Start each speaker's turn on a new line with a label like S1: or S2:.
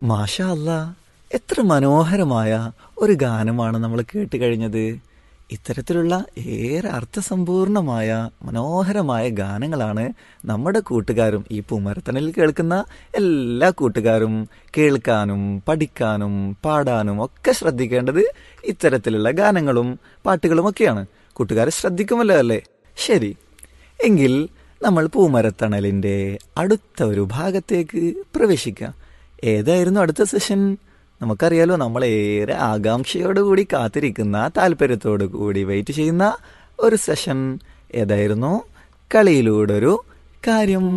S1: മാഷാ അല്ല എത്ര മനോഹരമായ ഒരു ഗാനമാണ് നമ്മൾ കേട്ട് കഴിഞ്ഞത് ഇത്തരത്തിലുള്ള ഏറെ അർത്ഥസമ്പൂർണമായ മനോഹരമായ ഗാനങ്ങളാണ് നമ്മുടെ കൂട്ടുകാരും ഈ പൂമരത്തണിൽ കേൾക്കുന്ന എല്ലാ കൂട്ടുകാരും കേൾക്കാനും പഠിക്കാനും പാടാനും ഒക്കെ ശ്രദ്ധിക്കേണ്ടത് ഇത്തരത്തിലുള്ള ഗാനങ്ങളും പാട്ടുകളും ഒക്കെയാണ് കൂട്ടുകാരെ ശ്രദ്ധിക്കുമല്ലോ അല്ലേ ശരി എങ്കിൽ നമ്മൾ പൂമരത്തണലിന്റെ അടുത്ത ഒരു ഭാഗത്തേക്ക് പ്രവേശിക്കാം ഏതായിരുന്നു അടുത്ത സെഷൻ നമുക്കറിയാലോ നമ്മൾ ഏറെ ആകാംക്ഷയോടുകൂടി കാത്തിരിക്കുന്ന താല്പര്യത്തോടു കൂടി വെയിറ്റ് ചെയ്യുന്ന ഒരു സെഷൻ ഏതായിരുന്നു കളിയിലൂടെ ഒരു കാര്യം